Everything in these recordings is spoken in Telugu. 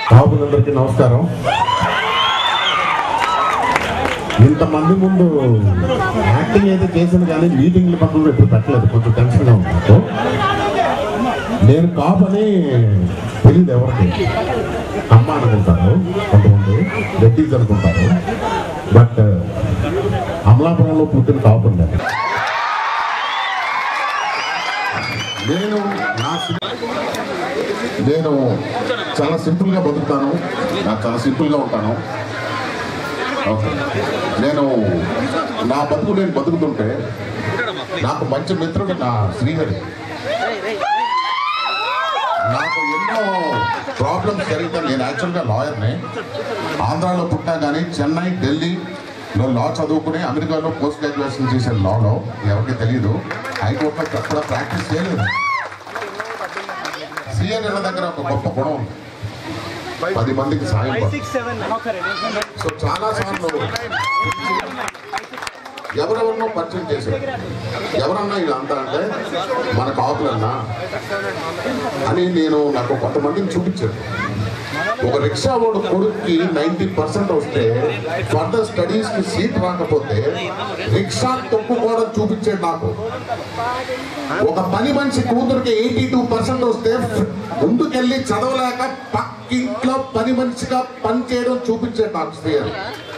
కాపులందరికీ నమస్కారం ఇంతమంది ముందు యాక్టింగ్ అయితే చేసింది కానీ మీటింగ్ల పనులు ఎప్పుడు పెట్టలేదు కొంచెం టెన్షన్గా ఉంది నాకు నేను కాపు అని తెలియదు ఎవరికి అమ్మ అనుకుంటారు కొంతమంది రెడ్డిస్ అనుకుంటారు బట్ అమలాపురంలో పుట్టిన కాపు ఉండాలి నేను నా సి- నేను చాలా సింపుల్గా బతుకుతాను నాకు చాలా సింపుల్గా ఉంటాను ఓకే నేను నా బతుకు నేను బతుకుతుంటే నాకు మంచి మిత్రుడు నా శ్రీహరి నాకు ఎన్నో ప్రాబ్లమ్స్ జరిగితే నేను యాక్చువల్గా లాయర్ని ఆంధ్రాలో పుట్టా కానీ చెన్నై ఢిల్లీలో లా చదువుకుని అమెరికాలో పోస్ట్ గ్రాడ్యుయేషన్ చేశాను లాలో ఎవరికి తెలియదు హైకోర్టులో ఎక్కడ ప్రాక్టీస్ చేయలేదు సీఎన్ దగ్గర ఒక గొప్ప గుణం ఉంది పది మందికి సాయం పడు. సో చాలా సార్లు ఎవరెవరినో పరిచయం చేశారు ఎవరన్నా వీళ్ళంతా అంటే మన కాపులన్నా అని నేను నాకు కొంతమందిని చూపించాను ఒక రిక్షా వాడు కొడుక్కి నైంటీ పర్సెంట్ వస్తే ఫర్దర్ స్టడీస్ కి సీట్ రాకపోతే రిక్షా తొక్కుకోవడం చూపించాడు నాకు ఒక పని మనిషి కూతురికి ఎయిటీ టూ పర్సెంట్ వస్తే ముందుకెళ్ళి చదవలేక పక్కింట్లో పని మనిషిగా పని చేయడం చూపించాడు నాకు శ్రీయర్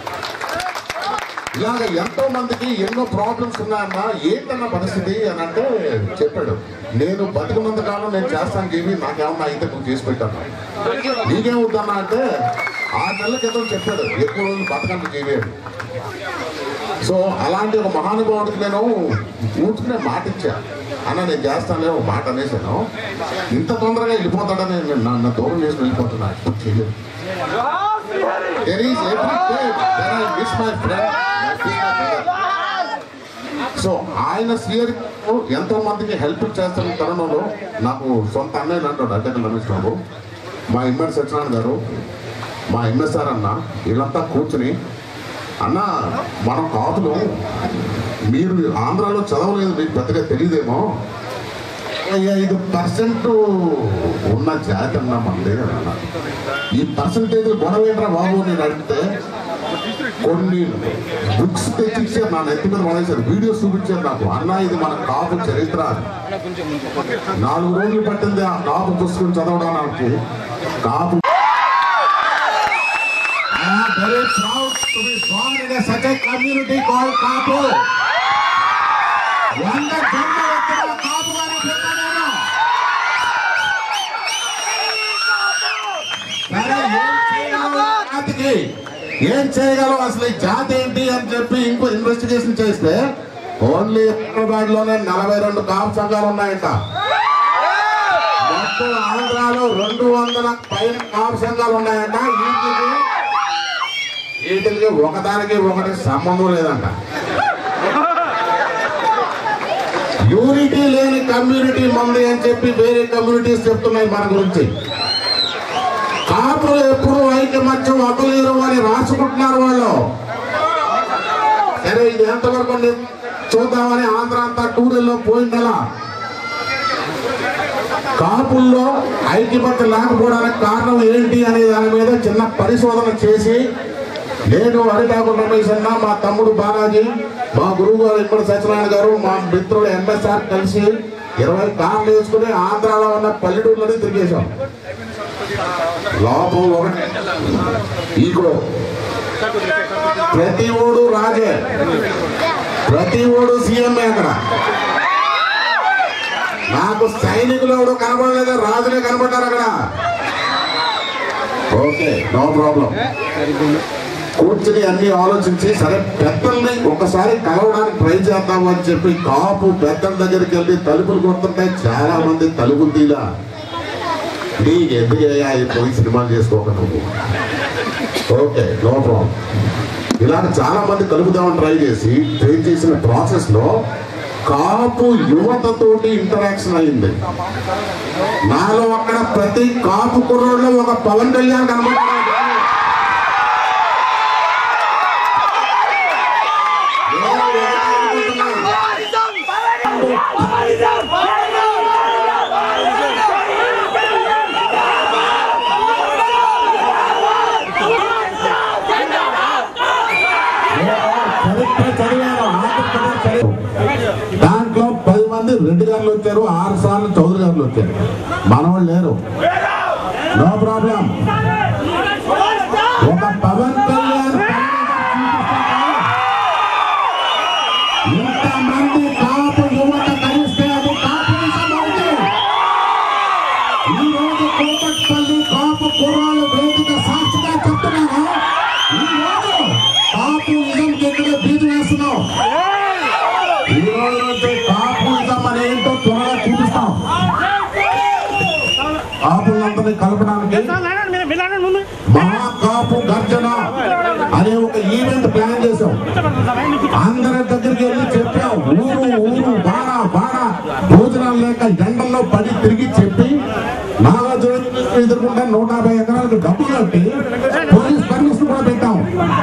ఇలాగ ఎంతో మందికి ఎన్నో ప్రాబ్లమ్స్ ఉన్నాయన్నా ఏంటన్న పరిస్థితి అని అంటే చెప్పాడు నేను బతుకున్నంత కాలం నేను చేస్తాను ఏమి నాకేమన్నా అయితే నువ్వు చేసి పెట్టాను నీకేమవుద్దన్నా అంటే ఆరు నెలల క్రితం చెప్పాడు ఎక్కువ రోజులు బతకండి జీవేది సో అలాంటి ఒక మహానుభావుడికి నేను కూర్చునే మాట ఇచ్చా అన్న నేను చేస్తానే ఒక మాట అనేసాను ఇంత తొందరగా వెళ్ళిపోతాడని నేను నన్ను దూరం చేసి వెళ్ళిపోతున్నా ఇప్పుడు చేయలేదు There is every day that I miss my friend, I miss my brother. So ఆయన సీఆర్ ఎంతో మందికి హెల్ప్ చేస్తున్న తరుణంలో నాకు సొంత అన్నయ్య అంటాడు అడ్డక రమేష్ బాబు మా ఇమ్మడి సత్యనారాయణ గారు మా ఎంఎస్ఆర్ అన్న వీళ్ళంతా కూర్చుని అన్న మనం కాపులు మీరు ఆంధ్రాలో చదవలేదు మీకు పెద్దగా తెలియదేమో ఐదు పర్సెంట్ ఉన్న జాతి అన్నా మనదే అన్న ఈ పర్సంటేజ్ గొడవ ఏంట్రా బాబు నేను అడిగితే కొన్ని బుక్స్ తెచ్చిచ్చారు నా నెత్తి మీద పడేశారు వీడియోస్ చూపించారు నాకు అన్న ఇది మన కాపు చరిత్ర అని నాలుగు రోజులు పట్టింది ఆ కాపు పుస్తకం చదవడానికి కాపు I am very proud to be born in a such a community called కాపు వంద జన్మ వచ్చిన కాపుగానే పుట్టాను సరే, ఏం చేయగలవు జాతికి? ఏం చేయగలవు అసలు ఈ జాతి ఏంటి అని చెప్పి ఇంకో ఇన్వెస్టిగేషన్ చేస్తే ఓన్లీ హైదరాబాద్ లోనే నలభై రెండు కాపు సంఘాలు ఉన్నాయంట మొత్తం ఆంధ్రాలో రెండు వందల పైన కాపు సంఘాలు ఉన్నాయంట వీటికి వీటికి ఒకదానికి ఒకటి సంబంధం లేదంట యూనిటీ లేని కమ్యూనిటీ మంది అని చెప్పి వేరే కమ్యూనిటీస్ చెప్తున్నాయి మన గురించి కాపులు ఎప్పుడు ఐకమత్యం అవ్వలేరు అని రాసుకుంటున్నారు వాళ్ళు సరే ఇది ఎంతవరకు ని- చూద్దామని ఆంధ్ర అంతా టూరిల్లో పోయిందలా కాపుల్లో ఐక్యమత్యం లేకపోవడానికి కారణం ఏంటి అనే దాని మీద చిన్న పరిశోధన చేసి నేను హరిటాకుల రమేష్ అన్న మా తమ్ముడు బాలాజీ మా గురువు గారు ఇప్పటి సత్యనారాయణ గారు మా మిత్రుడు ఎంఎస్ఆర్ కలిసి ఇరవై కార్లు వేసుకుని ఆంధ్రాలో ఉన్న పల్లెటూర్లని తిరిగేశాం లోపం ఒకటి ఈగో ప్రతి ఊడు రాజే ప్రతి ఊడు సీఎంఏ అక్కడ నాకు సైనికులు ఎవడు కనబడలేదు రాజులే కనబడ్డారు అక్కడ ఓకే నో ప్రాబ్లం కూర్చుని అన్ని ఆలోచించి సరే పెద్దల్ని ఒకసారి కలవడానికి ట్రై చేద్దాం అని చెప్పి కాపు పెద్దల దగ్గరికి వెళ్ళి తలుపులు కొడుతుంటే చాలా మంది తలుపులు తీలా నీకు ఎందుకు అయ్యా పోయి సినిమాలు చేసుకోక నువ్వు ఓకే నో ప్రాబ్లం ఇలాగ చాలా మంది కలుపుదామని ట్రై చేసి ట్రై చేసిన ప్రాసెస్ లో కాపు యువతతోటి ఇంటరాక్షన్ అయింది నాలో అక్కడ ప్రతి కాపు కుర్రోడ్లో ఒక పవన్ కళ్యాణ్ కనబడ్డాడు నేను ఒకటే అనుకుంటున్నాను. వచ్చారు ఆరు సార్లు చౌదరి గారు వచ్చారు మనవాళ్ళు లేరు నో ప్రాబ్లం ఒక పవన్ కళ్యాణ్ ఇంతమంది కాపు యువత కలిస్తే అది కాపునిజం అవుతుంది. ఈ రోజు కోటపల్లి కాపు కుర్రాలు వేదిక సాక్షిగా చెప్తున్నాను ఈ రోజు కాపు నిజంకి ఇక్కడ బీజం వేస్తున్నాం ఈ రోజు నుంచి కాపు నిజం అని ఏంటో త్వరగా చూపిస్తాం కాపులందరినీ కలపడానికి మహాకాపు గర్జన అనే ఒక ఈవెంట్ ప్లాన్ చేశాం అందరి దగ్గరికి వెళ్ళి చెప్పాం ఊరు ఊరు బాణ బాణ భోజనం లేక ఎండల్లో పడి తిరిగి చెప్పి నాగార్జున ఎదుర్కొంటే నూట యాభై ఎకరాలకు డబ్బు కట్టి పోలీస్ పర్మిషన్ కూడా పెట్టాం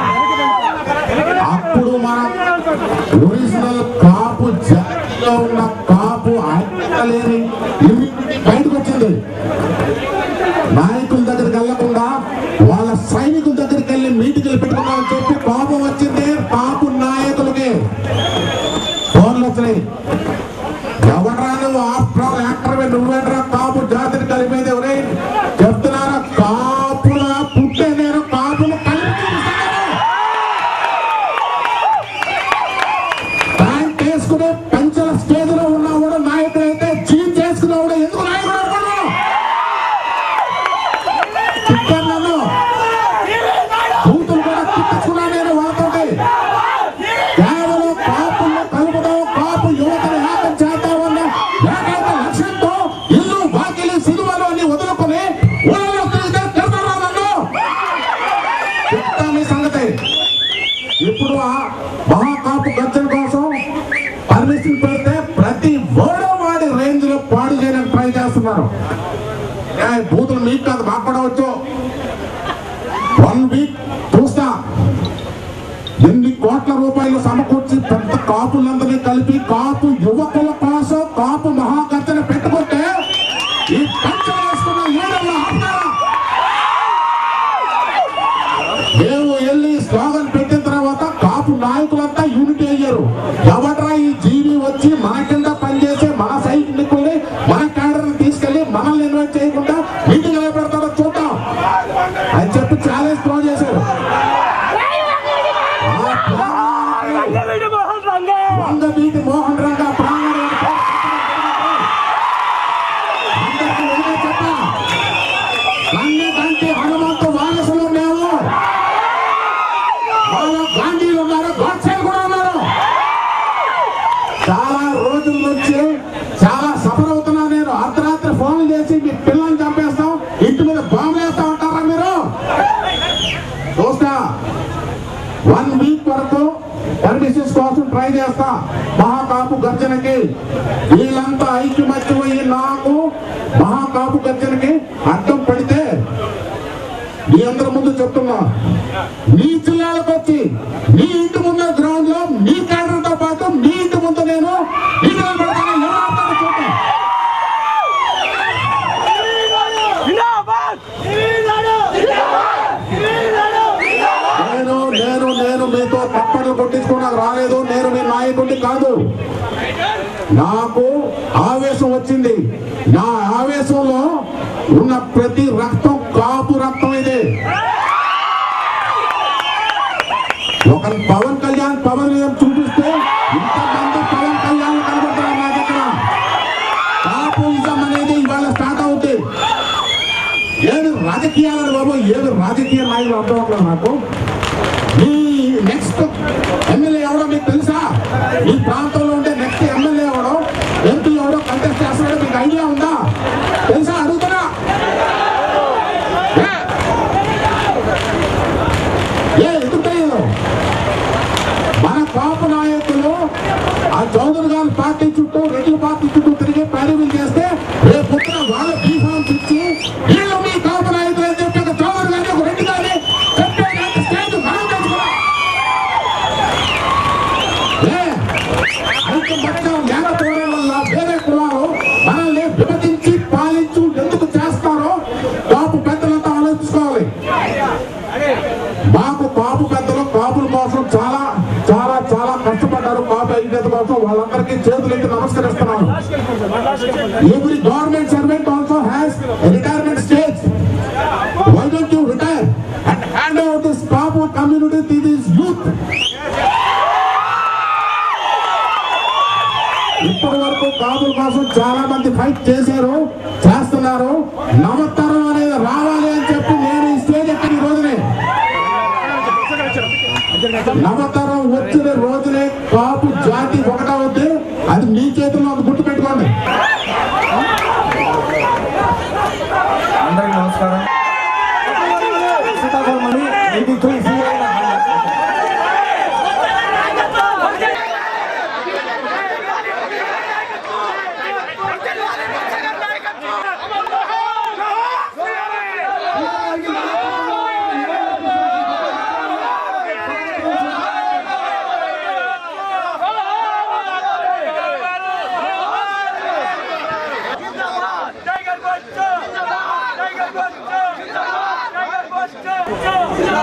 అప్పుడు మన ఒరిజినల్ కాపు జాతిలో ఉన్న కాపు లేని బయటకు వచ్చింది నాయకుల దగ్గరికి వెళ్లకుండా వాళ్ళ సైనికుల దగ్గరికి వెళ్ళి మీటింగ్లు పెట్టుకున్నామని చెప్పి కోపం వచ్చింది కాపు నాయకులకి ఫోన్లు వచ్చినాయి ఎవడరా నువ్వు ఆఫ్టర్ ఆల్ యాక్టర్ నువ్వేంట్రా కాపు జాతిని కలిపేది ఎవరే చెప్తున్నారా కాపుల పుట్టే నేను కాపులు కలిపి చూపిస్తున్నాను. ప్యాంట్ వేసుకుని పంచల స్టేజ్ లో ఉన్నవాడు నాయకుడు అయితే జీన్ చేసుకున్నవాడు ఎందుకు నాయకుడు అనుకున్నావు తిట్టాను నన్ను కూతురు కూడా తిట్టించుకున్నా నేను వాళ్ళతోటి కేవలం కాపుల్లో కలుపుదాం కాపు యువతని ఏకం చేద్దామన్న ఏకైక లక్ష్యంతో ఇల్లు వాకిలి సినిమాలు అన్ని వదులుకొని ఊళ్ళో తిరిగితే తిడతారా నన్ను చెప్తా మీ సంగతి ఇప్పుడు ఆ మహాకాపు గర్జన కోసం పర్మిషన్ పెడితే ప్రతి ఓడో వాడి రేంజ్ లో పాడు చేయడానికి ట్రై చేస్తున్నారు ఏ, బూతులు మీకు కాదు మాకు కూడా వచ్చు వన్ వీక్ చూస్తా ఎన్ని కోట్ల రూపాయలు సమకూర్చి పెద్ద కాపులందరినీ కలిపి కాపు యువకుల కోసం కాపు మహాగర్జన పెట్టుకుంటే ఈ పంచం వేసుకున్న లీడర్లు ఆపుతారా మేము వెళ్ళి స్లోగన్ పెట్టిన తర్వాత కాపు నాయకులంతా యూనిటీ అయ్యారు ఎవడ్రా ఈ జీవి వచ్చి మన కింద పనిచేసే మన సైనికుల్ని మన క్యాడర్ని తీసుకెళ్లి మనల్ని ఇన్వైట్ చేయకుండా మీటింగ్ ఎలా పెడతారో చూద్దాం అని చెప్పి ఛాలెంజ్ త్రో చేశారు ఆ ప్లాన్ వంద వీటి మోహన్ రంగా ప్రాణాలు అందరికీ ఒకటే చెప్పా కన్ను కంటి హనుమంతు వారసులు మేము వాళ్ళు గాంధీలు ఉన్నారు గోడ్సేలు కూడా ఉన్నారు చాలా రోజుల నుంచి చాలా సఫర్ అవుతున్నా నేను అర్ధరాత్రి ఫోన్ చేసి మీ పిల్లల్ని చంపేస్తాం ఇంటి మీద బాంబులు వేస్తా ఉంటారా మీరు చూస్తా వన్ వీక్ వరకు పర్మిషన్స్ కోసం ట్రై చేస్తా మహాకాపు గర్జనకి వీళ్ళంతా ఐక్యమత్యమయ్యి నాకు మహాకాపు గర్జనకి అడ్డం పడితే మీ అందరి ముందు చెప్తున్నా మీ జిల్లాలకు వచ్చి మీ ఇంటి ముందు గ్రౌండ్ లో మీ క్యాడర్తో పాటు మీ ఇంటి ముందు నేను మీటింగ్ పెడతాను ఎవరు ఆపుతారో చూద్దాం నేను నేను నేను మీతో తప్పట్లు కొట్టించుకోవడానికి రాలేదు నేను మీ నాయకుడిని కాదు నాకు ఆవేశం వచ్చింది నా ఆవేశంలో ఉన్న ప్రతి రక్తం కాపు రక్తం ఇది ఒక పవన్ కళ్యాణ్ పవన్ కళ్యాణ్ చూపిస్తే ఇంతమంది పవన్ కళ్యాణ్ కనబడుతున్నారు నా దగ్గర కాపుయిజం అనేది ఇవాళ స్టార్ట్ అవుతుంది ఏడు రాజకీయాలని బాబు ఏడు రాజకీయ నాయకులు అర్థం అవుతున్నారు నాకు మీ నెక్స్ట్ ఎమ్మెల్యే ఎవడో మీకు తెలుసా మీ ప్రాంతంలో ఉండే నెక్స్ట్ ఎమ్మెల్యే ఎవడో ఎంపీ ఎవడో కంటెస్ట్ చేస్తున్నాడో మీకు ఐడియా ఉందా తెలుసా అడుగుతారా ఏ? ఏ ఎందుకు తెలియదు మన కాపు నాయకులు ఆ చౌదరి గారి పార్టీ చుట్టూ రెడ్డి పార్టీ చుట్టూ తిరిగి ప్యారీలు చేస్తే రేపు పొద్దున వాళ్ళ బీఫామ్స్ ఇచ్చి వీళ్ళు మీ కాపు నాయకులు అని చెప్పి ఒక చౌదరి గారిని ఒక రెడ్డి గారిని చెప్పేదానికి స్టేజ్ మనం తెచ్చుకున్నాం ఏ? ఐకమత్యం లేకపోవడం వల్ల వేరే కులాలు మనల్ని విభజించి పాలించు ఎందుకు చేస్తారో కాపు పెద్దలంతా ఆలోచించుకోవాలి మాకు కాపు పెద్దలు కాపుల కోసం చాలా చాలా చాలా కష్టపడ్డారు కాపు ఐక్యత కోసం వాళ్ళందరికీ చేతులెత్తి నమస్కరిస్తున్నాను Every government servant also has a retirement stage. Why don't you retire and hand over this Kapu community to this youth? ఇప్పటి వరకు కాపుల కోసం చాలా మంది ఫైట్ చేశారు చేస్తున్నారు నవతరం అనేది రావాలి అని చెప్పి నేను ఈ స్టేజ్ ఎక్కిన ఈ రోజునే నవతరం వచ్చిన రోజునే కాపు జాతి ఒకటవుద్ది అది మీ చేతుల్లో ఉంది గుర్తు పెట్టుకోండి అందరికీ నమస్కారం సీతాఫలం అని ఎయిటీ త్రీ టైగర్ బచ్చా టైగర్ బచ్చా టైగర్ బచ్చా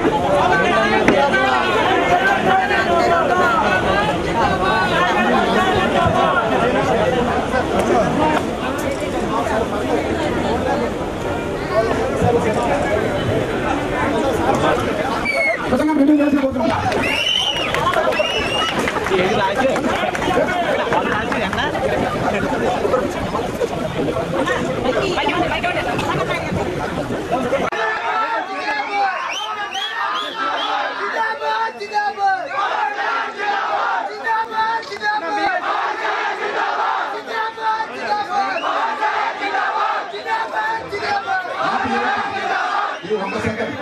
ఈ ఒక్క సెకండ్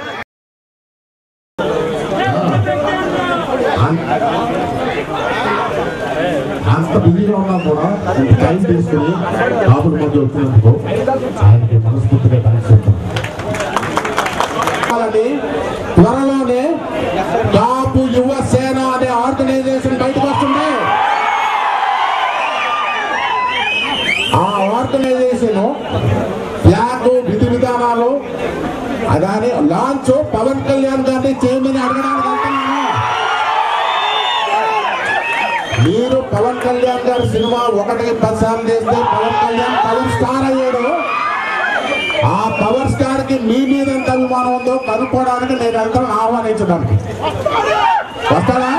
అంత బిజీగా ఉన్నా కూడా కొంత టైం తీసుకుని కాపుల మధ్య వచ్చినందుకు ఆయనకి మనస్ఫూర్తిగా థ్యాంక్స్ చెప్తాను వాళ్ళని త్వరలోనే కాపు యువ సేన అనే ఆర్గనైజేషన్ బయటకు వస్తుంది ఆ ఆర్గనైజేషన్ ఫ్లాగ్ విధి విధానాలు అదాని లాంచ్ పవన్ కళ్యాణ్ గారిని చేయమని అడగడానికి వెళ్తున్నాను మీరు పవన్ కళ్యాణ్ గారి సినిమా ఒకటికి పది సార్లు చేస్తే పవన్ కళ్యాణ్ పవర్ స్టార్ అయ్యాడు ఆ పవర్ స్టార్ కి మీ మీద ఎంత అభిమానం ఉందో కనుక్కోవడానికి నేను వెళ్తాను ఆహ్వానించడానికి వస్తారా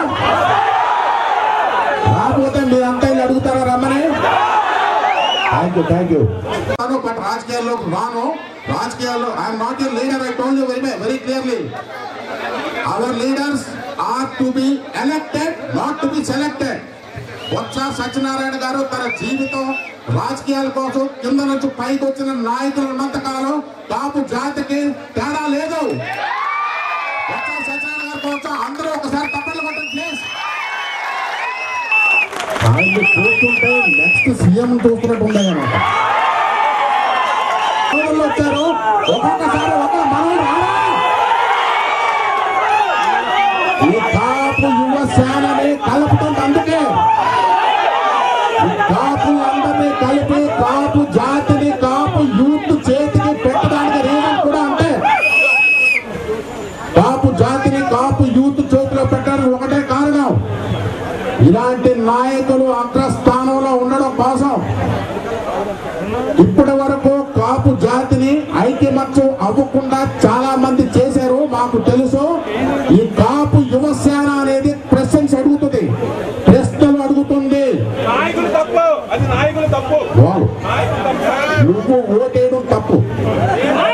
రాకపోతే మీరంతా వెళ్ళి అడుగుతారా రమ్మని thank you thank you but రాజకీయాల్లో రాను రాజకీయాల్లో I'm not you leader I told you very very clearly our leaders are to be elected not to be selected Botsa Satyanarayana గారు తన జీవితం రాజకీయాల కోసం కింద నుంచి పైకి వచ్చిన నాయకులు ఉన్నంత కాలం కాపు జాతికి తేడా లేదు బొత్స సత్యనారాయణ గారి కోసం అందరూ ఒకసారి తప్పట్లు కొట్టండి ప్లీజ్ ఆయన చూస్తుంటే నెక్స్ట్ సీఎం చూస్తున్నట్టు ఉన్నాయి అన్నమాట మనవళ్ళు వచ్చారు ఒక్కొక్కసారి ఒక మనవడు రారా ఈ కాపు యువ సేనని కలుపుతుంది అందుకే ఈ కాపులందరినీ కలిపి కాపు జాతిని కాపు యూత్ చేతికి పెట్టడానికి రీజన్ కూడా అంటే కాపు జాతిని కాపు యూత్ చేతిలో పెట్టడానికి ఒకటే కారణం ఇలాంటి నాయకులు అగ్రస్థానంలో ఉండడం కోసం ఇప్పటి వరకు కాపు జాతిని ఐక్యమత్యం అవ్వకుండా చాలా మంది చేశారు మాకు తెలుసు ఈ కాపు యువ సేన అనేది క్వశ్చన్స్ అడుగుతుంది ప్రశ్నలు అడుగుతుంది నాయకులు తప్పు అది నాయకులు తప్పు వావ్. నాయకులు తప్పు నువ్వు ఓటేయడం తప్పు ఈ